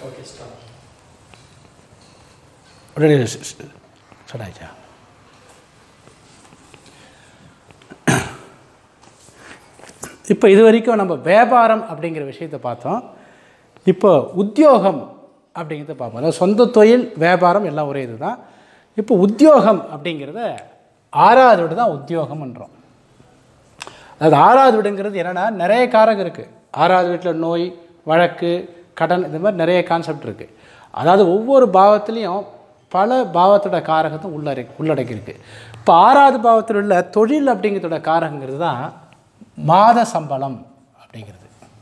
okay start உடனே சொல்லாச்சா இப்போ இது வரைக்கும் நம்ம வியாபாரம் அப்படிங்கிற விஷயத்தை பார்த்தோம் இப்போ உத்தியோகம் அப்படிங்கிறத பார்ப்போம் அதாவது சொந்த தொழில் வியாபாரம் எல்லாம் ஒரே இதுதான் இப்போ உத்தியோகம் அப்படிங்கிறத ஆறாவது வீடு தான் உத்தியோகம்ன்றோம் அதாவது ஆறாவது வீடுங்கிறது என்னென்னா நிறைய காரகம் இருக்குது ஆறாவது வீட்டில் நோய் வழக்கு கடன் இந்த மாதிரி நிறைய கான்செப்ட் இருக்குது அதாவது ஒவ்வொரு பாவத்துலேயும் பல பாவத்தோட காரகத்தை உள்ளடை உள்ளடக்கியிருக்கு இப்போ ஆறாவது பாவத்தில் உள்ள தொழில் அப்படிங்கிறதோட காரகங்கிறது தான் மாத சம்பளம் அப்படிங்கிறது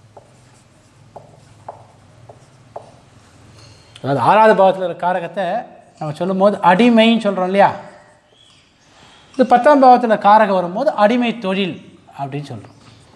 அதாவது ஆறாவது பாவத்தில் இருக்கிற காரகத்தை நம்ம சொல்லும்போது அடிமைன்னு சொல்கிறோம் இல்லையா இது பத்தாம் பாவத்தில் காரகம் வரும்போது அடிமை தொழில் அப்படின்னு சொல்கிறோம்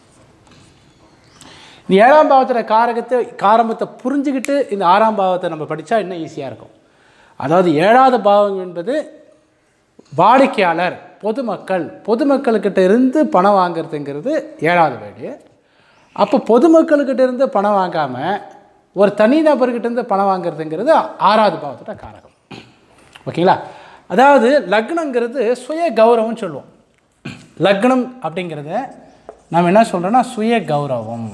இந்த ஏழாம் பாவத்தில் காரகத்தை காரம்பத்தை புரிஞ்சுக்கிட்டு இந்த ஆறாம் பாவத்தை நம்ம படித்தா இன்னும் ஈஸியாக இருக்கும் அதாவது ஏழாவது பாவம் என்பது வாடிக்கையாளர் பொதுமக்கள் பொதுமக்கள்கிட்ட இருந்து பணம் வாங்குறதுங்கிறது ஏழாவது வீடு அப்போ பொதுமக்கள்கிட்ட இருந்து பணம் வாங்காமல் ஒரு தனிநபர்கிட்ட இருந்து பணம் வாங்குறதுங்கிறது ஆறாவது பாவத்தோட காரகம் ஓகேங்களா அதாவது லக்னங்கிறது சுய கௌரவம்னு சொல்லுவோம் லக்னம் அப்படிங்கிறத நம்ம என்ன சொல்கிறோன்னா சுய கௌரவம்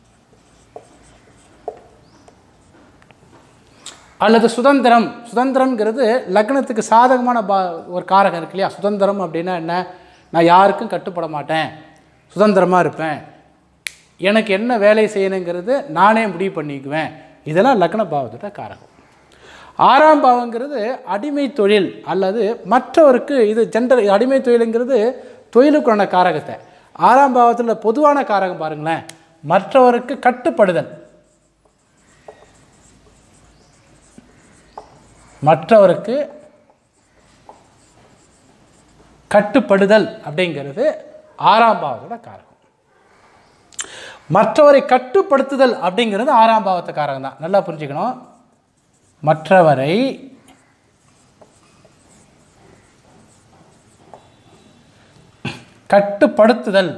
அல்லது சுதந்திரம் சுதந்திரம்ங்கிறது லக்னத்துக்கு சாதகமான பா ஒரு காரகம் இருக்கு இல்லையா சுதந்திரம் அப்படின்னா என்ன நான் யாருக்கும் கட்டுப்பட மாட்டேன் சுதந்திரமாக இருப்பேன் எனக்கு என்ன வேலை செய்யணுங்கிறது நானே முடிவு பண்ணிக்குவேன் இதெல்லாம் லக்ன பாவத்தோட காரகம் ஆறாம் பாவங்கிறது அடிமை தொழில் அல்லது மற்றவருக்கு இது ஜென்ரல் அடிமை தொழிலுங்கிறது தொழிலுக்கான காரகத்தை ஆறாம் பாவத்தில் பொதுவான காரகம் பாருங்களேன் மற்றவருக்கு கட்டுப்படுதல் மற்றவருக்கு கட்டுப்படுதல் அப்படிங்கிறது ஆறாம் பாவத்தோட காரகம் மற்றவரை கட்டுப்படுத்துதல் அப்படிங்கிறது ஆறாம் பாவத்தை காரகம் தான் நல்லா புரிஞ்சுக்கணும் மற்றவரை கட்டுப்படுத்துதல்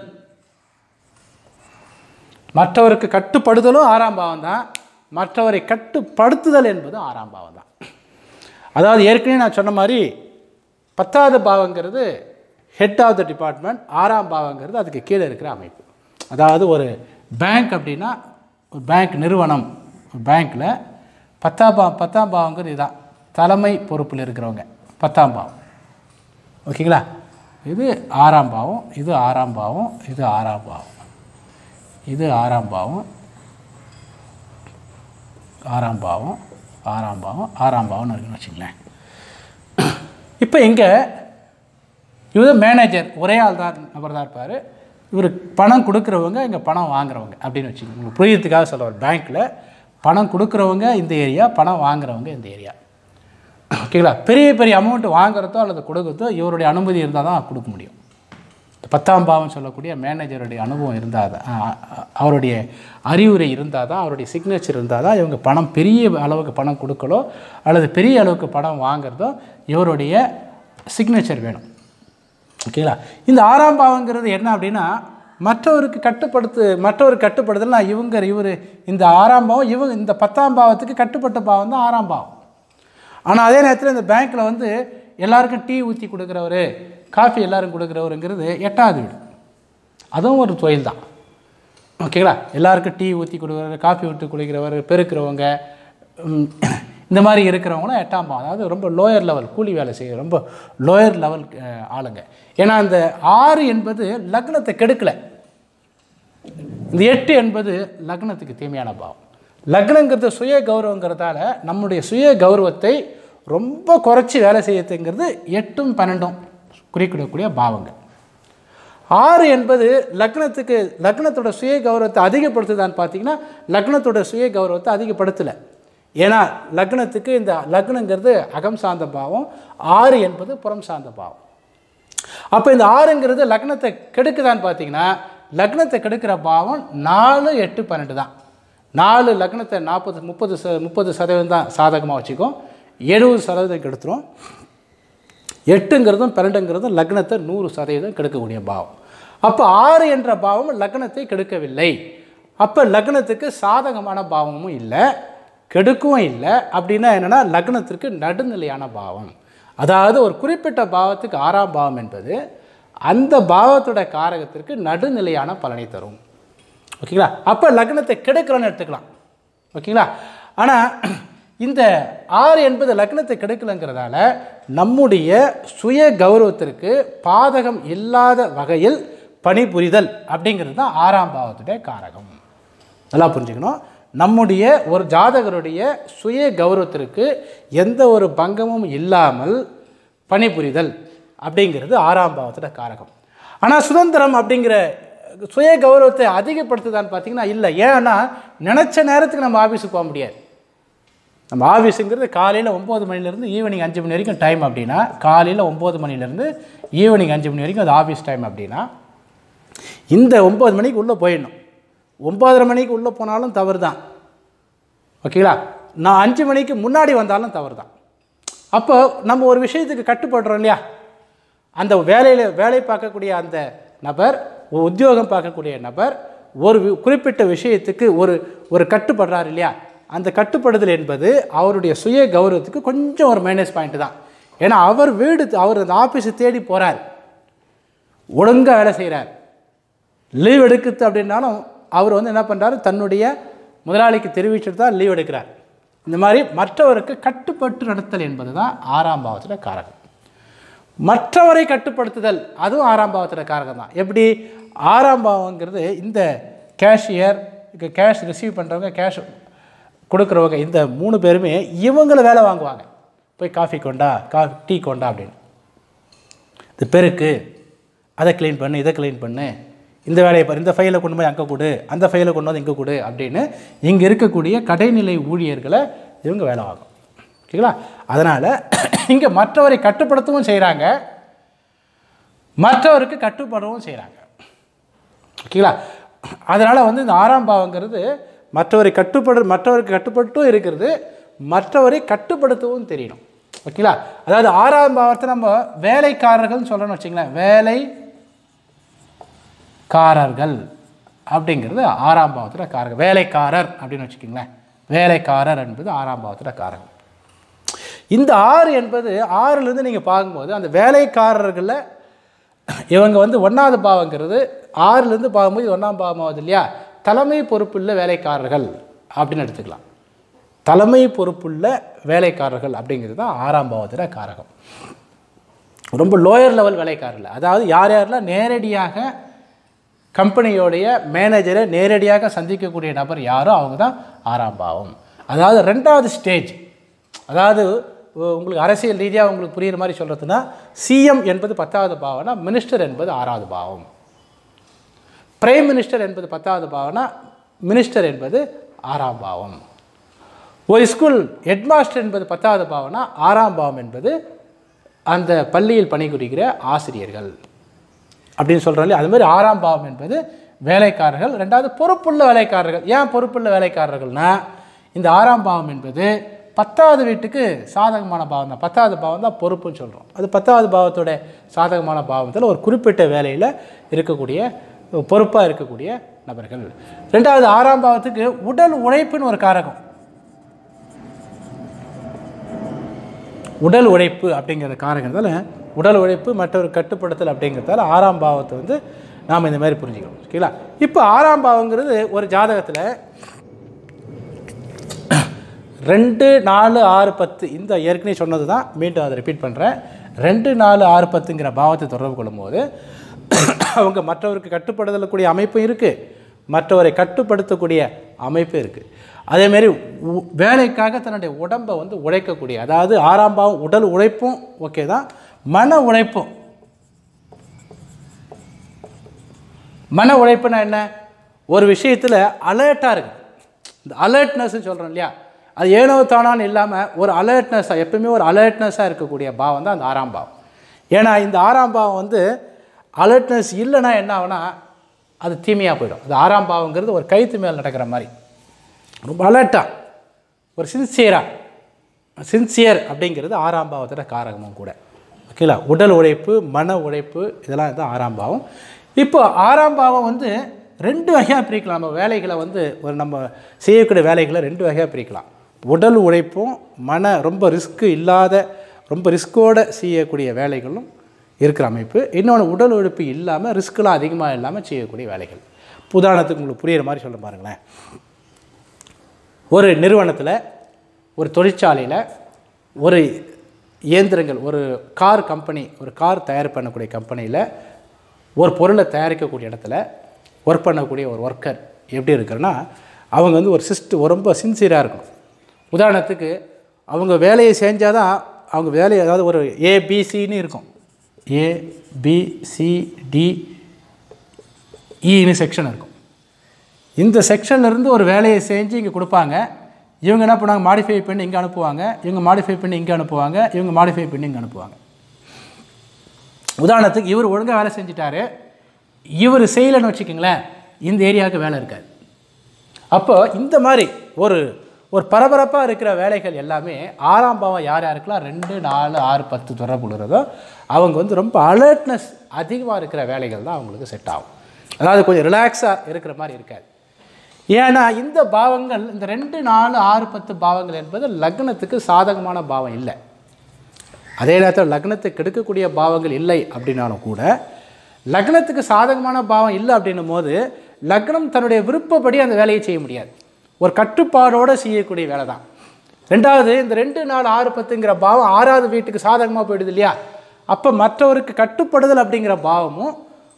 மற்றவருக்கு கட்டுப்படுதலும் ஆறாம் பாவம் தான் மற்றவரை கட்டுப்படுத்துதல் என்பது ஆறாம் பாவம் தான் அதாவது ஏற்கனவே நான் சொன்ன மாதிரி பத்தாவது பாவங்கிறது ஹெட் ஆஃப் த டிபார்ட்மெண்ட் ஆறாம் பாவங்கிறது அதுக்கு கீழே இருக்கிற அமைப்பு அதாவது ஒரு பேங்க் அப்படின்னா ஒரு பேங்க் நிறுவனம் ஒரு பேங்க்கில் பத்தாம் பாவம் பத்தாம் பாவங்கிறது இதுதான் தலைமை பொறுப்பில் இருக்கிறவங்க பத்தாம் பாவம் ஓகேங்களா இது ஆறாம் பாவம் இது ஆறாம் பாவம் இது ஆறாம் பாவம் இது ஆறாம் பாவம் ஆறாம் பாவம் ஆறாம் பாவம் ஆறாம் பாவம்னு இருக்குன்னு வச்சுங்களேன் இப்போ இங்கே இவர் மேனேஜர் ஒரே ஆள் தான் நபர் தான் இருப்பார் இவர் பணம் கொடுக்குறவங்க இங்கே பணம் வாங்குறவங்க அப்படின்னு வச்சுக்கோங்க உங்களுக்கு புரியறதுக்காக சொல்ல ஒரு பேங்க்கில் பணம் கொடுக்குறவங்க இந்த ஏரியா பணம் வாங்குறவங்க இந்த ஏரியா ஓகேங்களா பெரிய பெரிய அமௌண்ட் வாங்குறதோ அல்லது கொடுக்குறதோ இவருடைய அனுமதி இருந்தால் தான் கொடுக்க முடியும் பத்தாம் பாவம் சொல்லக்கூடிய மேனேஜருடைய அனுபவம் இருந்தால் தான் அ- அ- அவருடைய அறிவுரை இருந்தால் தான் அவருடைய சிக்னேச்சர் இருந்தால் தான் இவங்க பணம் பெரிய அளவுக்கு பணம் கொடுக்கலோ அல்லது பெரிய அளவுக்கு பணம் வாங்குறதோ இவருடைய சிக்னேச்சர் வேணும் ஓகேங்களா இந்த ஆறாம் பாவங்கிறது என்ன அப்படின்னா மற்றவருக்கு கட்டுப்படுத்து மற்றவருக்கு கட்டுப்படுதல்னா இவங்க இவர் இந்த ஆறாம் பாவம் இவங்க இந்த பத்தாம் பாவத்துக்கு கட்டுப்பட்ட பாவம் தான் ஆறாம் பாவம் ஆனால் அதே நேரத்தில் இந்த பேங்க்கில் வந்து எல்லாருக்கும் டீ ஊற்றி கொடுக்குறவர் காஃபி எல்லாரும் கொடுக்குறவருங்கிறது எட்டாவது வீடு அதுவும் ஒரு தொழில் தான் ஓகேங்களா எல்லாருக்கும் டீ ஊற்றி கொடுக்குறவர் காஃபி ஊற்றி குடிக்கிறவர் பெருக்கிறவங்க ம், இந்த மாதிரி இருக்கிறவங்களும் எட்டாம் பாவம் அதாவது ரொம்ப லோயர் லெவல் கூலி வேலை செய்ய ரொம்ப லோயர் லெவல் ஆளுங்க ஏன்னா அந்த ஆறு என்பது லக்னத்தை கெடுக்கலை இந்த எட்டு என்பது லக்னத்துக்கு தீமையான பாவம் லக்னங்கிறது சுய கௌரவங்கிறதால நம்முடைய சுய கௌரவத்தை ரொம்ப குறைச்சி வேலை செய்யறதுங்கிறது எட்டும் பன்னெண்டும் குறிப்பிடக்கூடிய பாவங்கள் ஆறு என்பது லக்னத்துக்கு லக்னத்தோட சுய கௌரவத்தை அதிகப்படுத்துதான்னு பார்த்தீங்கன்னா லக்னத்தோட சுய கௌரவத்தை அதிகப்படுத்தலை ஏன்னா லக்னத்துக்கு இந்த லக்னங்கிறது அகம் சார்ந்த பாவம் ஆறு என்பது புறம் சார்ந்த பாவம் அப்போ இந்த ஆறுங்கிறது லக்னத்தை கெடுக்குதான்னு பார்த்தீங்கன்னா லக்னத்தை கெடுக்கிற பாவம் நாலு எட்டு பன்னெண்டு தான் நாலு லக்னத்தை நாற்பது முப்பது ச முப்பது சதவீதம் தான் சாதகமாக வச்சுக்கும் எழுபது சதவீதம் கெடுத்துரும் எட்டுங்கிறதும் பன்னெண்டுங்கிறதும் லக்னத்தை நூறு சதவீதம் கெடுக்கக்கூடிய பாவம் அப்போ ஆறு என்ற பாவம் லக்னத்தை கெடுக்கவில்லை அப்போ லக்னத்துக்கு சாதகமான பாவமும் இல்லை கெடுக்கவும் இல்லை அப்படின்னா என்னென்னா லக்னத்திற்கு நடுநிலையான பாவம் அதாவது ஒரு குறிப்பிட்ட பாவத்துக்கு ஆறாம் பாவம் என்பது அந்த பாவத்தோட காரகத்திற்கு நடுநிலையான பலனை தரும் ஓகேங்களா அப்போ லக்னத்தை கெடுக்கலன்னு எடுத்துக்கலாம் ஓகேங்களா ஆனால் இந்த ஆறு என்பது லக்னத்தை கெடுக்கலைங்கிறதால நம்முடைய சுய கௌரவத்திற்கு பாதகம் இல்லாத வகையில் பணிபுரிதல் அப்படிங்கிறது தான் ஆறாம் பாவத்துடைய காரகம் நல்லா புரிஞ்சுக்கணும் நம்முடைய ஒரு ஜாதகருடைய சுய கௌரவத்திற்கு எந்த ஒரு பங்கமும் இல்லாமல் பணிபுரிதல் அப்படிங்கிறது ஆறாம் பாவத்தோட காரகம் ஆனால் சுதந்திரம் அப்படிங்கிற சுய கௌரவத்தை அதிகப்படுத்துதான்னு பார்த்தீங்கன்னா இல்லை ஏன்னா நினச்ச நேரத்துக்கு நம்ம ஆஃபீஸுக்கு போக முடியாது நம்ம ஆஃபீஸுங்கிறது காலையில் ஒம்பது மணிலேருந்து ஈவினிங் அஞ்சு மணி வரைக்கும் டைம் அப்படின்னா காலையில் ஒம்பது மணிலேருந்து ஈவினிங் அஞ்சு மணி வரைக்கும் அது ஆஃபீஸ் டைம் அப்படின்னா இந்த ஒம்பது மணிக்கு உள்ளே போயிடணும் ஒம்பதரை மணிக்கு உள்ளே போனாலும் தவறு தான் ஓகேங்களா நான் அஞ்சு மணிக்கு முன்னாடி வந்தாலும் தவறு தான் அப்போ நம்ம ஒரு விஷயத்துக்கு கட்டுப்படுறோம் இல்லையா அந்த வேலையில் வேலை பார்க்கக்கூடிய அந்த நபர் ஒரு உத்தியோகம் பார்க்கக்கூடிய நபர் ஒரு வி- குறிப்பிட்ட விஷயத்துக்கு ஒரு ஒரு கட்டுப்படுறார் இல்லையா அந்த கட்டுப்படுதல் என்பது அவருடைய சுய கௌரவத்துக்கு கொஞ்சம் ஒரு மைனஸ் பாயிண்ட் தான் ஏன்னா அவர் வீடு அவர் அந்த ஆஃபீஸை தேடி போகிறார் ஒழுங்காக வேலை செய்கிறார் லீவ் எடுக்குது அப்படின்னாலும் அவர் வந்து என்ன பண்ணுறாரு தன்னுடைய முதலாளிக்கு தெரிவிச்சுட்டு தான் லீவ் எடுக்கிறார் இந்த மாதிரி மற்றவருக்கு கட்டுப்பட்டு நடத்தல் என்பது தான் ஆறாம் பாவத்தில் காரகம் மற்றவரை கட்டுப்படுத்துதல் அதுவும் ஆறாம் பாவத்தில் காரகம் தான் எப்படி ஆறாம் பாவங்கிறது இந்த கேஷியர் கேஷ் ரிசீவ் பண்ணுறவங்க கேஷ் கொடுக்குறவங்க இந்த மூணு பேருமே இவங்கள வேலை வாங்குவாங்க போய் காஃபி கொண்டா காஃபி டீ கொண்டா அப்படின்னு இது பெருக்கு அதை க்ளீன் பண்ணு இதை க்ளீன் பண்ணு இந்த வேலையை பாரு இந்த ஃபைலை கொண்டு போய் அங்கே கொடு அந்த ஃபைலை கொண்டு வந்து இங்கே கொடு அப்படின்னு இங்கே இருக்கக்கூடிய கடைநிலை ஊழியர்களை இவங்க வேலை வாங்கும் ஓகேங்களா அதனால் இங்கே மற்றவரை கட்டுப்படுத்தவும் செய்கிறாங்க மற்றவருக்கு கட்டுப்படவும் செய்கிறாங்க ஓகேங்களா அதனால் வந்து இந்த ஆறாம் பாவங்கிறது மற்றவரை கட்டுப்படு மற்றவருக்கு கட்டுப்பட்டும் இருக்கிறது மற்றவரை கட்டுப்படுத்தவும் தெரியணும் ஓகேங்களா அதாவது ஆறாம் பாவத்தை நம்ம வேலைக்காரர்கள்னு சொல்லணும்னு வச்சிங்களேன் வேலை காரர்கள் அப்படிங்கிறது ஆறாம் பாவத்தில் காரகம் வேலைக்காரர் அப்படின்னு வச்சுக்கிங்களேன் வேலைக்காரர் என்பது ஆறாம் பாவத்தில் காரகம் இந்த ஆறு என்பது ஆறுலேருந்து நீங்கள் பார்க்கும்போது அந்த வேலைக்காரர்களில் இவங்க வந்து ஒன்றாவது பாவங்கிறது ஆறுலேருந்து பார்க்கும்போது இது ஒன்றாம் பாவம் ஆகுது இல்லையா தலைமை பொறுப்புள்ள வேலைக்காரர்கள் அப்படின்னு எடுத்துக்கலாம் தலைமை பொறுப்புள்ள வேலைக்காரர்கள் அப்படிங்கிறது தான் ஆறாம் பாவத்தில் காரகம் ரொம்ப லோயர் லெவல் வேலைக்காரர்கள் அதாவது யார் யாரெல்லாம் நேரடியாக கம்பெனியோடைய மேனேஜரை நேரடியாக சந்திக்கக்கூடிய நபர் யாரோ அவங்க தான் ஆறாம் பாவம் அதாவது ரெண்டாவது ஸ்டேஜ் அதாவது உ- உங்களுக்கு அரசியல் ரீதியாக உங்களுக்கு புரியுற மாதிரி சொல்கிறதுனா சிஎம் என்பது பத்தாவது பாவம்னா மினிஸ்டர் என்பது ஆறாவது பாவம் பிரைம் மினிஸ்டர் என்பது பத்தாவது பாவம்னா மினிஸ்டர் என்பது ஆறாம் பாவம் ஒரு ஸ்கூல் ஹெட்மாஸ்டர் என்பது பத்தாவது பாவம்னா ஆறாம் பாவம் என்பது அந்த பள்ளியில் பணிபுரிகிற ஆசிரியர்கள் அப்படின்னு சொல்கிறோம் இல்லையா அது மாதிரி ஆறாம் பாவம் என்பது வேலைக்காரர்கள் ரெண்டாவது பொறுப்புள்ள வேலைக்காரர்கள் ஏன் பொறுப்புள்ள வேலைக்காரர்கள்னா இந்த ஆறாம் பாவம் என்பது பத்தாவது வீட்டுக்கு சாதகமான பாவம் தான் பத்தாவது பாவம் தான் பொறுப்புன்னு சொல்கிறோம் அது பத்தாவது பாவத்தோட சாதகமான பாவத்தில் ஒரு குறிப்பிட்ட வேலையில் இருக்கக்கூடிய பொறுப்பாக இருக்கக்கூடிய நபர்கள் ரெண்டாவது ஆறாம் பாவத்துக்கு உடல் உழைப்புன்னு ஒரு காரகம் உடல் உழைப்பு அப்படிங்கிற காரணங்கிறதால உடல் உழைப்பு மற்றொரு கட்டுப்படுத்தல் அப்படிங்கிறதால ஆறாம் பாவத்தை வந்து நாம் இந்த மாதிரி புரிஞ்சுக்கணும் ஓகேங்களா இப்போ ஆறாம் பாவங்கிறது ஒரு ஜாதகத்தில் ரெண்டு நாலு ஆறு பத்து இந்த ஏற்கனவே சொன்னது தான் மீண்டும் அதை ரிப்பீட் பண்ணுறேன் ரெண்டு நாலு ஆறு பத்துங்கிற பாவத்தை தொடர்பு கொள்ளும்போது அவங்க மற்றவருக்கு கட்டுப்படுத்தக்கூடிய அமைப்பும் இருக்குது மற்றவரை கட்டுப்படுத்தக்கூடிய அமைப்பு இருக்குது அதேமாரி உ- வேலைக்காக தன்னுடைய உடம்பை வந்து உழைக்கக்கூடிய அதாவது ஆறாம் பாவம் உடல் உழைப்பும் ஓகே தான் மன உழைப்பும் மன உழைப்புனா என்ன ஒரு விஷயத்தில் அலர்ட்டாக இருக்கு இந்த அலர்ட்னஸ்ன்னு சொல்கிறோம் இல்லையா அது ஏனோ தானான்னு இல்லாமல் ஒரு அலர்ட்னஸாக எப்பவுமே ஒரு அலர்ட்னஸாக இருக்கக்கூடிய பாவம் தான் அந்த ஆறாம் பாவம் ஏன்னா இந்த ஆறாம் பாவம் வந்து அலர்ட்னஸ் இல்லைன்னா என்ன ஆகும்னா அது தீமையாக போயிடும் அது ஆறாம் பாவங்கிறது ஒரு கைத்து மேல் நடக்கிற மாதிரி ரொம்ப அலர்ட்டாக ஒரு சின்சியராக சின்சியர் அப்படிங்கிறது ஆறாம் பாவத்தோட காரகமும் கூட ஓகேங்களா உடல் உழைப்பு மன உழைப்பு இதெல்லாம் வந்து ஆறாம் பாவம் இப்போ ஆறாம் பாவம் வந்து ரெண்டு வகையாக பிரிக்கலாம் நம்ம வேலைகளை வந்து ஒரு நம்ம செய்யக்கூடிய வேலைகளை ரெண்டு வகையாக பிரிக்கலாம் உடல் உழைப்பும் மன ரொம்ப ரிஸ்க்கு இல்லாத ரொம்ப ரிஸ்க்கோடு செய்யக்கூடிய வேலைகளும் இருக்கிற அமைப்பு இன்னொன்று உடல் உழைப்பு இல்லாமல் ரிஸ்க்கெலாம் அதிகமாக இல்லாமல் செய்யக்கூடிய வேலைகள் உதாரணத்துக்கு உங்களுக்கு புரியிற மாதிரி சொல்ல பாருங்களேன் ஒரு நிறுவனத்தில் ஒரு தொழிற்சாலையில் ஒரு இயந்திரங்கள் ஒரு கார் கம்பெனி ஒரு கார் தயார் பண்ணக்கூடிய கம்பெனியில் ஒரு பொருளை தயாரிக்கக்கூடிய இடத்துல ஒர்க் பண்ணக்கூடிய ஒரு ஒர்க்கர் எப்படி இருக்குன்னா அவங்க வந்து ஒரு சிஸ்ட் ரொம்ப சின்சியராக இருக்கணும் உதாரணத்துக்கு அவங்க வேலையை செஞ்சால் தான் அவங்க வேலையை அதாவது ஒரு ஏபிசின்னு இருக்கும் ஏ பி சி டி இன்னு செக்ஷன் இருக்கும் இந்த செக்ஷன்ல இருந்து ஒரு வேலையை செஞ்சு இங்கே கொடுப்பாங்க இவங்க என்ன பண்ணுவாங்க மாடிஃபை பண்ணி இங்கே அனுப்புவாங்க இவங்க மாடிஃபை பண்ணி இங்கே அனுப்புவாங்க இவங்க மாடிஃபை பண்ணி இங்கே அனுப்புவாங்க உதாரணத்துக்கு இவர் ஒழுங்காக வேலை செஞ்சிட்டாரு இவர் செய்யலைன்னு வச்சுக்கோங்களேன் இந்த ஏரியாவுக்கு வேலை இருக்காது அப்போ இந்த மாதிரி ஒரு ஒரு பரபரப்பாக இருக்கிற வேலைகள் எல்லாமே ஆறாம் பாவம் யார் யாருக்கெல்லாம் ரெண்டு நாலு ஆறு பத்து தொடர்பு உள்ளதோ அவங்க வந்து ரொம்ப அலர்ட்னஸ் அதிகமாக இருக்கிற வேலைகள் தான் அவங்களுக்கு செட் ஆகும் அதாவது கொஞ்சம் ரிலாக்ஸாக இருக்கிற மாதிரி இருக்காது ஏன்னா இந்த பாவங்கள் இந்த ரெண்டு நாலு ஆறு பத்து பாவங்கள் என்பது லக்னத்துக்கு சாதகமான பாவம் இல்லை அதே நேரத்தில் லக்னத்தை கெடுக்கக்கூடிய பாவங்கள் இல்லை அப்படின்னாலும் கூட லக்னத்துக்கு சாதகமான பாவம் இல்லை அப்படின்னும் போது லக்னம் தன்னுடைய விருப்பப்படி அந்த வேலையை செய்ய முடியாது ஒரு கட்டுப்பாடோடு செய்யக்கூடிய வேலை தான் ரெண்டாவது இந்த ரெண்டு நாலு ஆறு பத்துங்கிற பாவம் ஆறாவது வீட்டுக்கு சாதகமாக போயிடுது இல்லையா அப்போ மற்றவருக்கு கட்டுப்படுதல் அப்படிங்கிற பாவமும்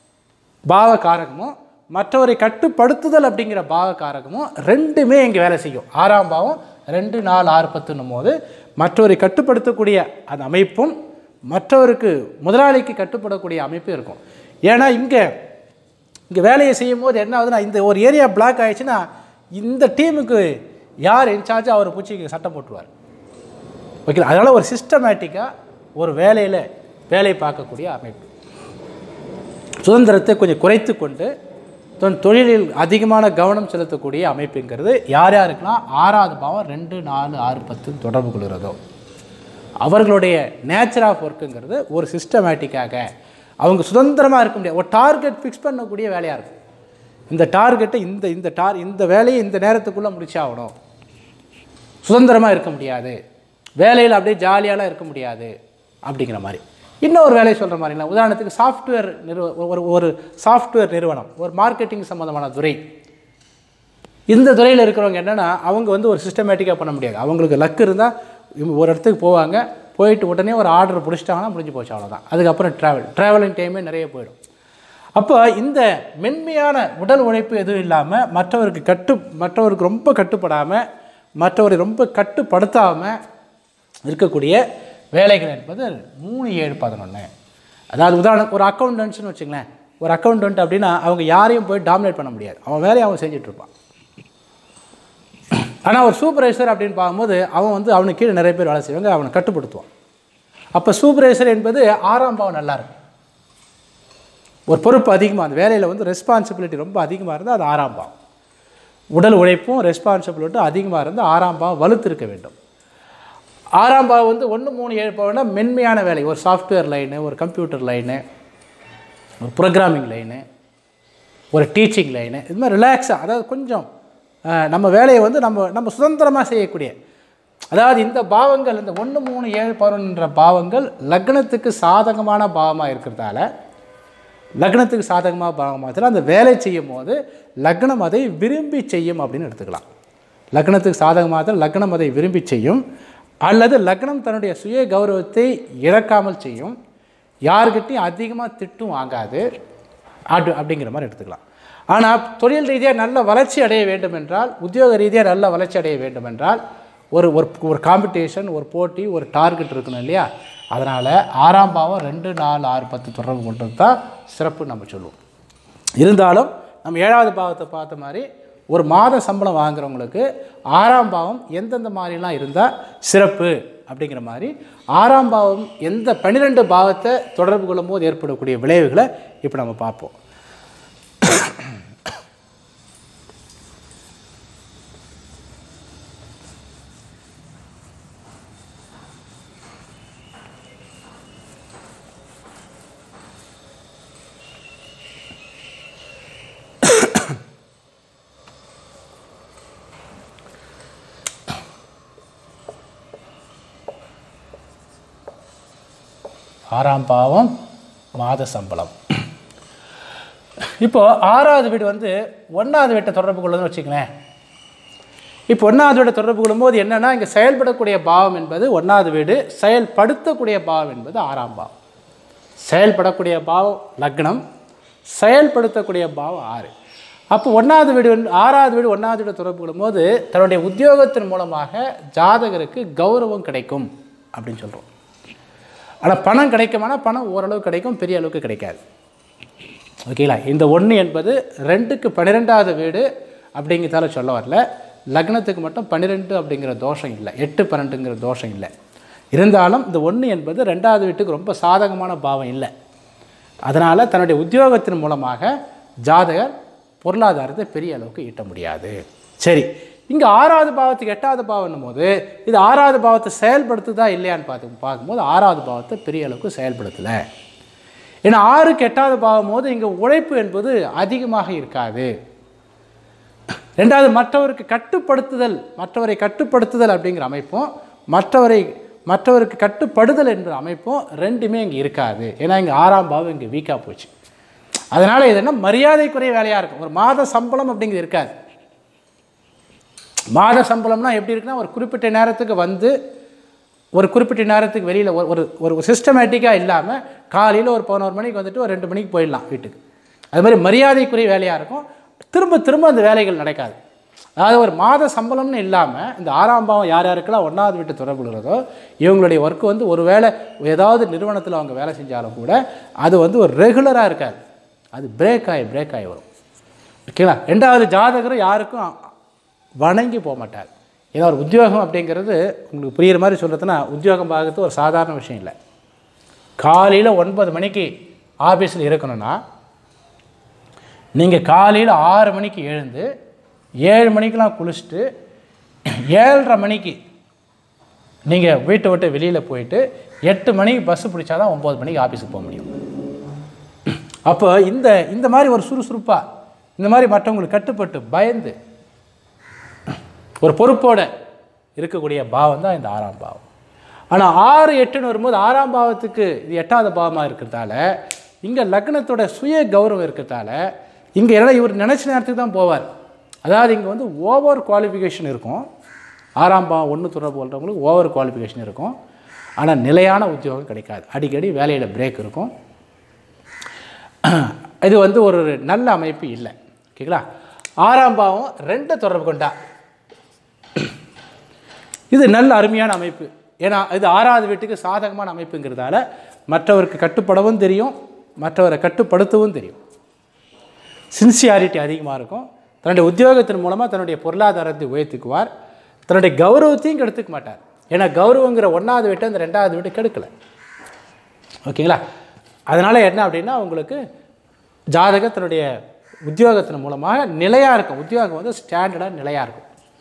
பாவ காரகமும் மற்றவரை கட்டுப்படுத்துதல் அப்படிங்கிற பாவ காரகமும் ரெண்டுமே இங்கே வேலை செய்யும் ஆறாம் பாவம் ரெண்டு நாலு ஆறு பத்துன்னும் போது மற்றவரை கட்டுப்படுத்தக்கூடிய அந்த அமைப்பும் மற்றவருக்கு முதலாளிக்கு கட்டுப்படக்கூடிய அமைப்பும் இருக்கும் ஏன்னா இங்கே இங்கே வேலையை செய்யும் போது என்ன ஆகுதுன்னா இந்த ஒரு ஏரியா பிளாக் ஆயிடுச்சுன்னா இந்த டீமுக்கு யார் இன்சார்ஜ் அவர் பூச்சிக்கு சட்டம் போட்டுருவார் ஓகே அதனால் ஒரு சிஸ்டமேட்டிக்காக ஒரு வேலையில் வேலை பார்க்கக்கூடிய அமைப்பு சுதந்திரத்தை கொஞ்சம் குறைத்து கொண்டு தன் தொழிலில் அதிகமான கவனம் செலுத்தக்கூடிய அமைப்புங்கிறது யார் யாருக்குன்னா ஆறாவது பாவம் ரெண்டு நாலு ஆறு பத்துன்னு தொடர்பு கொள்கிறதோ அவர்களுடைய நேச்சர் ஆஃப் ஒர்க்குங்கிறது ஒரு சிஸ்டமேட்டிக்காக அவங்க சுதந்திரமாக இருக்க முடியாது ஒரு டார்கெட் ஃபிக்ஸ் பண்ணக்கூடிய வேலையாக இருக்கும் இந்த டார்கெட்டை இந்த இந்த டார் இந்த வேலையை இந்த நேரத்துக்குள்ளே முடிச்சாகணும் சுதந்திரமாக இருக்க முடியாது வேலையில் அப்படியே ஜாலியாலாம் இருக்க முடியாது அப்படிங்கிற மாதிரி இன்னொரு வேலையை சொல்கிற மாதிரிங்களா உதாரணத்துக்கு சாஃப்ட்வேர் நிறுவ ஒரு ஒரு சாஃப்ட்வேர் நிறுவனம் ஒரு மார்க்கெட்டிங் சம்மந்தமான துறை இந்த துறையில் இருக்கிறவங்க என்னென்னா அவங்க வந்து ஒரு சிஸ்டமேட்டிக்காக பண்ண முடியாது அவங்களுக்கு லக் இருந்தால் இவங்க ஒரு இடத்துக்கு போவாங்க போயிட்டு உடனே ஒரு ஆர்டர் பிடிச்சிட்டாங்கன்னா முடிஞ்சு போச்சு அவ்வளோதான் அதுக்கப்புறம் ட்ராவல் ட்ராவலிங் டைமே நிறைய போயிடும் அப்போ இந்த மென்மையான உடல் உழைப்பு எதுவும் இல்லாமல் மற்றவருக்கு கட்டு மற்றவருக்கு ரொம்ப கட்டுப்படாமல் மற்றவரை ரொம்ப கட்டுப்படுத்தாமல் இருக்கக்கூடிய வேலைகள் என்பது மூணு ஏழு பதினொன்று அதாவது உதாரணம் ஒரு அக்கௌண்டன்ட்ஸ்னு வச்சுங்களேன் ஒரு அக்கௌண்டன்ட் அப்படின்னா அவங்க யாரையும் போய் டாமினேட் பண்ண முடியாது அவன் வேலையை அவன் செஞ்சுட்டு இருப்பான் ஆனால் ஒரு சூப்பர்வைசர் அப்படின்னு பார்க்கும்போது அவன் வந்து அவனுக்கு கீழே நிறைய பேர் வேலை செய்வாங்க அவனை கட்டுப்படுத்துவான் அப்போ சூப்பர்வைசர் என்பது ஆறாம் பாவம் நல்லா இருக்கும் ஒரு பொறுப்பு அதிகமாக அந்த வேலையில் வந்து ரெஸ்பான்சிபிலிட்டி ரொம்ப அதிகமாக இருந்தால் அது ஆறாம் பாவம் உடல் உழைப்பும் ரெஸ்பான்சிபிலிட்டும் அதிகமாக இருந்தால் ஆறாம் பாவம் வலுத்திருக்க வேண்டும் ஆறாம் பாவம் வந்து ஒன்று மூணு ஏழு பாவம்னா மென்மையான வேலை ஒரு சாஃப்ட்வேர் லைனு ஒரு கம்ப்யூட்டர் லைனு ஒரு ப்ரோக்ராமிங் லைனு ஒரு டீச்சிங் லைனு இது மாதிரி ரிலாக்ஸாக அதாவது கொஞ்சம் அஹ், நம்ம வேலையை வந்து நம்ம நம்ம சுதந்திரமாக செய்யக்கூடிய அதாவது இந்த பாவங்கள் இந்த ஒன்று மூணு ஏழு பதினொன்ற பாவங்கள் லக்னத்துக்கு சாதகமான பாவமாக இருக்கிறதால லக்னத்துக்கு சாதகமாக பாவமாக அந்த வேலை செய்யும் போது லக்னம் அதை விரும்பி செய்யும் அப்படின்னு எடுத்துக்கலாம் லக்னத்துக்கு சாதகமாக லக்னம் அதை விரும்பி செய்யும் அல்லது லக்னம் தன்னுடைய சுய கௌரவத்தை இழக்காமல் செய்யும் யாருக்கிட்டையும் அதிகமாக திட்டும் வாங்காது அது அப்படிங்கிற மாதிரி எடுத்துக்கலாம் ஆனால் தொழில் ரீதியாக நல்ல வளர்ச்சி அடைய வேண்டும் என்றால் உத்தியோக ரீதியாக நல்ல வளர்ச்சி அடைய வேண்டும் என்றால் ஒரு ஒரு ஒரு காம்படிஷன் ஒரு போட்டி ஒரு டார்கெட் இருக்கணும் இல்லையா அதனால் ஆறாம் பாவம் ரெண்டு நாலு ஆறு பத்து தொடர்பு கொண்டது தான் சிறப்பு நம்ம சொல்லுவோம் இருந்தாலும் நம்ம ஏழாவது பாவத்தை பார்த்த மாதிரி ஒரு மாத சம்பளம் வாங்குறவங்களுக்கு ஆறாம் பாவம் எந்தெந்த மாதிரிலாம் இருந்தால் சிறப்பு அப்படிங்கிற மாதிரி ஆறாம் பாவம் எந்த பன்னிரெண்டு பாவத்தை தொடர்பு கொள்ளும் போது ஏற்படக்கூடிய விளைவுகளை இப்போ நம்ம பார்ப்போம் ஆறாம் பாவம் மாத சம்பளம் இப்போ ஆறாவது வீடு வந்து ஒன்றாவது வீட்டை தொடர்பு கொள்ளுதுன்னு வச்சுங்களேன் இப்போ ஒன்றாவது வீடை தொடர்பு கொள்ளும்போது என்னென்னா இங்கே செயல்படக்கூடிய பாவம் என்பது ஒன்றாவது வீடு செயல்படுத்தக்கூடிய பாவம் என்பது ஆறாம் பாவம் செயல்படக்கூடிய பாவம் லக்னம் செயல்படுத்தக்கூடிய பாவம் ஆறு அப்போ ஒன்றாவது வீடு வந்து- ஆறாவது வீடு ஒன்றாவது வீடு தொடர்பு கொள்ளும்போது தன்னுடைய உத்தியோகத்தின் மூலமாக ஜாதகருக்கு கௌரவம் கிடைக்கும் அப்படின்னு சொல்கிறோம் ஆனால் பணம் கிடைக்குமானா பணம் ஓரளவு கிடைக்கும் பெரிய அளவுக்கு கிடைக்காது ஓகேங்களா இந்த ஒன்று என்பது ரெண்டுக்கு பன்னிரெண்டாவது வீடு அப்படிங்கிறதால சொல்ல வரல லக்னத்துக்கு மட்டும் பன்னிரெண்டு அப்படிங்கிற தோஷம் இல்லை எட்டு பன்னெண்டுங்கிற தோஷம் இல்லை இருந்தாலும் இந்த ஒன்று என்பது ரெண்டாவது வீட்டுக்கு ரொம்ப சாதகமான பாவம் இல்லை அதனால் தன்னுடைய உத்தியோகத்தின் மூலமாக ஜாதகர் பொருளாதாரத்தை பெரிய அளவுக்கு ஈட்ட முடியாது சரி இங்கே ஆறாவது பாவத்துக்கு எட்டாவது பாவம்னும் போது இது ஆறாவது பாவத்தை செயல்படுத்துதா இல்லையான்னு பார்த்து பார்க்கும்போது ஆறாவது பாவத்தை பெரிய அளவுக்கு செயல்படுத்தலை ஏன்னா ஆறுக்கு எட்டாவது பாவம் போது இங்கே உழைப்பு என்பது அதிகமாக இருக்காது ரெண்டாவது மற்றவருக்கு கட்டுப்படுத்துதல் மற்றவரை கட்டுப்படுத்துதல் அப்படிங்கிற அமைப்பும் மற்றவரை மற்றவருக்கு கட்டுப்படுதல் என்ற அமைப்பும் ரெண்டுமே இங்கே இருக்காது ஏன்னா இங்கே ஆறாம் பாவம் இங்கே வீக்காக போச்சு அதனால் இது என்ன மரியாதைக்குரிய வேலையாக இருக்கும் ஒரு மாத சம்பளம் அப்படிங்கிறது இருக்காது மாத சம்பளம்னா எப்படி இருக்குன்னா ஒரு குறிப்பிட்ட நேரத்துக்கு வந்து ஒரு குறிப்பிட்ட நேரத்துக்கு வெளியில் ஒரு ஒரு ஒரு சிஸ்டமேட்டிக்காக இல்லாமல் காலையில் ஒரு பதினோரு மணிக்கு வந்துட்டு ஒரு ரெண்டு மணிக்கு போயிடலாம் வீட்டுக்கு அது மாதிரி மரியாதைக்குரிய வேலையாக இருக்கும் திரும்ப திரும்ப அந்த வேலைகள் நடக்காது அதாவது ஒரு மாத சம்பளம்னு இல்லாமல் இந்த ஆறாம் பாவம் யார் யாருக்கெல்லாம் ஒன்றாவது வீட்டு தொடர்புகிறதோ இவங்களுடைய ஒர்க்கு வந்து ஒரு வேளை ஏதாவது நிறுவனத்தில் அவங்க வேலை செஞ்சாலும் கூட அது வந்து ஒரு ரெகுலராக இருக்காது அது பிரேக் ஆகி பிரேக் ஆகி வரும் ஓகேங்களா ரெண்டாவது ஜாதகர் யாருக்கும் வணங்கி போக மாட்டார் ஏன்னா ஒரு உத்தியோகம் அப்படிங்கிறது உங்களுக்கு புரியுற மாதிரி சொல்கிறதுனா உத்தியோகம் பார்க்கறது ஒரு சாதாரண விஷயம் இல்லை காலையில் ஒன்பது மணிக்கு ஆஃபீஸில் இருக்கணும்னா நீங்கள் காலையில் ஆறு மணிக்கு எழுந்து ஏழு மணிக்கெலாம் குளிச்சுட்டு ஏழரை மணிக்கு நீங்கள் வீட்டை விட்டு வெளியில் போயிட்டு எட்டு மணிக்கு பஸ்ஸு பிடிச்சா தான் ஒம்பது மணிக்கு ஆஃபீஸுக்கு போக முடியும் அப்போ இந்த இந்த மாதிரி ஒரு சுறுசுறுப்பாக இந்த மாதிரி மற்றவங்களுக்கு கட்டுப்பட்டு பயந்து ஒரு பொறுப்போட இருக்கக்கூடிய பாவம் தான் இந்த ஆறாம் பாவம் ஆனால் ஆறு எட்டுன்னு வரும்போது ஆறாம் பாவத்துக்கு இது எட்டாவது பாவமாக இருக்கிறதால இங்கே லக்னத்தோட சுய கௌரவம் இருக்கிறதால இங்கே எல்லாம் இவர் நினச்ச நேரத்துக்கு தான் போவார் அதாவது இங்கே வந்து ஓவர் குவாலிஃபிகேஷன் இருக்கும் ஆறாம் பாவம் ஒன்று தொடர்பு கொள்றவங்களுக்கு ஓவர் குவாலிஃபிகேஷன் இருக்கும் ஆனால் நிலையான உத்தியோகம் கிடைக்காது அடிக்கடி வேலையில் பிரேக் இருக்கும் இது வந்து ஒரு நல்ல அமைப்பு இல்லை ஓகேங்களா ஆறாம் பாவம் ரெண்டு தொடர்பு கொண்டா இது நல்ல அருமையான அமைப்பு ஏன்னா இது ஆறாவது வீட்டுக்கு சாதகமான அமைப்புங்கிறதால மற்றவருக்கு கட்டுப்படவும் தெரியும் மற்றவரை கட்டுப்படுத்தவும் தெரியும் சின்சியாரிட்டி அதிகமாக இருக்கும் தன்னுடைய உத்தியோகத்தின் மூலமாக தன்னுடைய பொருளாதாரத்தை உயர்த்திக்குவார் தன்னுடைய கௌரவத்தையும் கெடுத்துக்க மாட்டார் ஏன்னா கௌரவங்கிற ஒன்றாவது வீட்டை அந்த ரெண்டாவது வீட்டு கெடுக்கலை ஓகேங்களா அதனால் என்ன அப்படின்னா உங்களுக்கு ஜாதகத்தினுடைய உத்தியோகத்தின் மூலமாக நிலையாக இருக்கும் உத்தியோகம் வந்து ஸ்டாண்டர்டாக நிலையாக இருக்கும்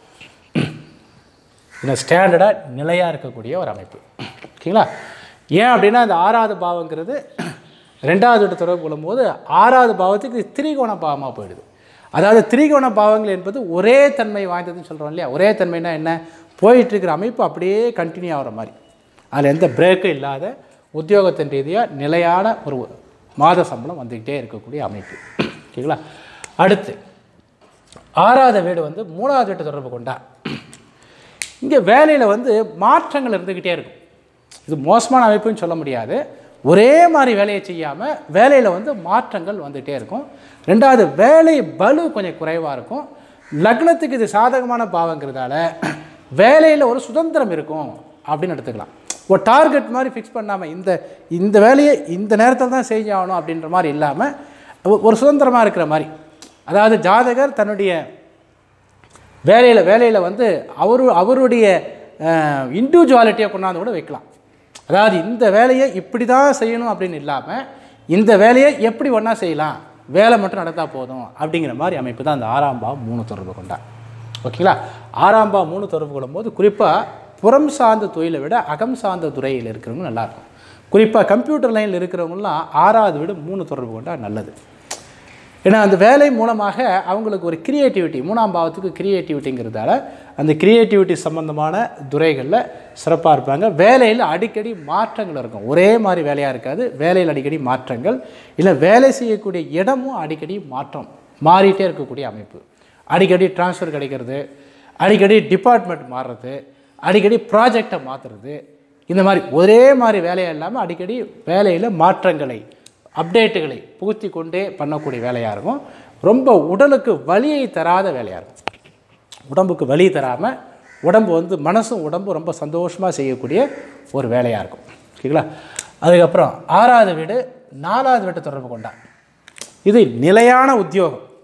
இந்த ஸ்டாண்டர்டாக நிலையாக இருக்கக்கூடிய ஒரு அமைப்பு ஓகேங்களா ஏன் அப்படின்னா இந்த ஆறாவது பாவங்கிறது ரெண்டாவது வீட்டு தொடர்பு கொள்ளும்போது ஆறாவது பாவத்துக்கு இது திரிகோண பாவமாக போயிடுது அதாவது திரிகோண பாவங்கள் என்பது ஒரே தன்மை வாய்ந்ததுன்னு சொல்கிறோம் இல்லையா ஒரே தன்மைனா என்ன போயிட்டு இருக்கிற அமைப்பு அப்படியே கண்டினியூ ஆகிற மாதிரி அதில் எந்த பிரேக்கும் இல்லாத உத்தியோகத்தின் ரீதியாக நிலையான ஒரு மாத சம்பளம் வந்துக்கிட்டே இருக்கக்கூடிய அமைப்பு ஓகேங்களா அடுத்து ஆறாவது வீடு வந்து மூணாவது வீட்டு தொடர்பு கொண்டா இங்கே வேலையில் வந்து மாற்றங்கள் இருந்துக்கிட்டே இருக்கும் இது மோசமான அமைப்புன்னு சொல்ல முடியாது ஒரே மாதிரி வேலையை செய்யாமல் வேலையில் வந்து மாற்றங்கள் வந்துகிட்டே இருக்கும் ரெண்டாவது வேலை பலு கொஞ்சம் குறைவாக இருக்கும் லக்னத்துக்கு இது சாதகமான பாவங்கிறதால வேலையில் ஒரு சுதந்திரம் இருக்கும் அப்படின்னு எடுத்துக்கலாம் ஒரு டார்கெட் மாதிரி ஃபிக்ஸ் பண்ணாமல் இந்த இந்த வேலையை இந்த நேரத்தில் தான் செஞ்சாகணும் அப்படின்ற மாதிரி இல்லாமல் ஒ- ஒரு சுதந்திரமாக இருக்கிற மாதிரி அதாவது ஜாதகர் தன்னுடைய வேலையில் வேலையில் வந்து அவரு அவருடைய இண்டிவிஜுவாலிட்டியை கொண்டாந்து கூட வைக்கலாம் அதாவது இந்த வேலையை இப்படி தான் செய்யணும் அப்படின்னு இல்லாமல் இந்த வேலையை எப்படி ஒன்றா செய்யலாம் வேலை மட்டும் நடந்தால் போதும் அப்படிங்கிற மாதிரி அமைப்பு தான் அந்த ஆறாம் பாவம் மூணு தொடர்பு கொண்டா ஓகேங்களா ஆறாம் பாவம் மூணு தொடர்பு கொள்ளும்போது குறிப்பாக புறம் சார்ந்த தொழிலை விட அகம் சார்ந்த துறையில் இருக்கிறவங்க நல்லாயிருக்கும் குறிப்பாக கம்ப்யூட்டர் லைனில் இருக்கிறவங்கலாம் ஆறாவது விட மூணு தொடர்பு கொண்டா நல்லது ஏன்னா அந்த வேலை மூலமாக அவங்களுக்கு ஒரு கிரியேட்டிவிட்டி மூணாம் பாவத்துக்கு கிரியேட்டிவிட்டிங்கிறதால அந்த கிரியேட்டிவிட்டி சம்மந்தமான துறைகளில் சிறப்பாக இருப்பாங்க வேலையில் அடிக்கடி மாற்றங்கள் இருக்கும் ஒரே மாதிரி வேலையாக இருக்காது வேலையில் அடிக்கடி மாற்றங்கள் இல்லை வேலை செய்யக்கூடிய இடமும் அடிக்கடி மாற்றம் மாறிட்டே இருக்கக்கூடிய அமைப்பு அடிக்கடி ட்ரான்ஸ்ஃபர் கிடைக்கிறது அடிக்கடி டிபார்ட்மெண்ட் மாறுறது அடிக்கடி ப்ராஜெக்டை மாற்றுறது இந்த மாதிரி ஒரே மாதிரி வேலையாக இல்லாமல் அடிக்கடி வேலையில் மாற்றங்களை அப்டேட்டுகளை புகுத்தி கொண்டே பண்ணக்கூடிய வேலையாக இருக்கும் ரொம்ப உடலுக்கு வலியை தராத வேலையாக இருக்கும் உடம்புக்கு வலி தராமல் உடம்பு வந்து மனசும் உடம்பும் ரொம்ப சந்தோஷமாக செய்யக்கூடிய ஒரு வேலையாக இருக்கும் ஓகேங்களா அதுக்கப்புறம் ஆறாவது வீடு நாலாவது வீட்டை தொடர்பு கொண்டா இது நிலையான உத்தியோகம்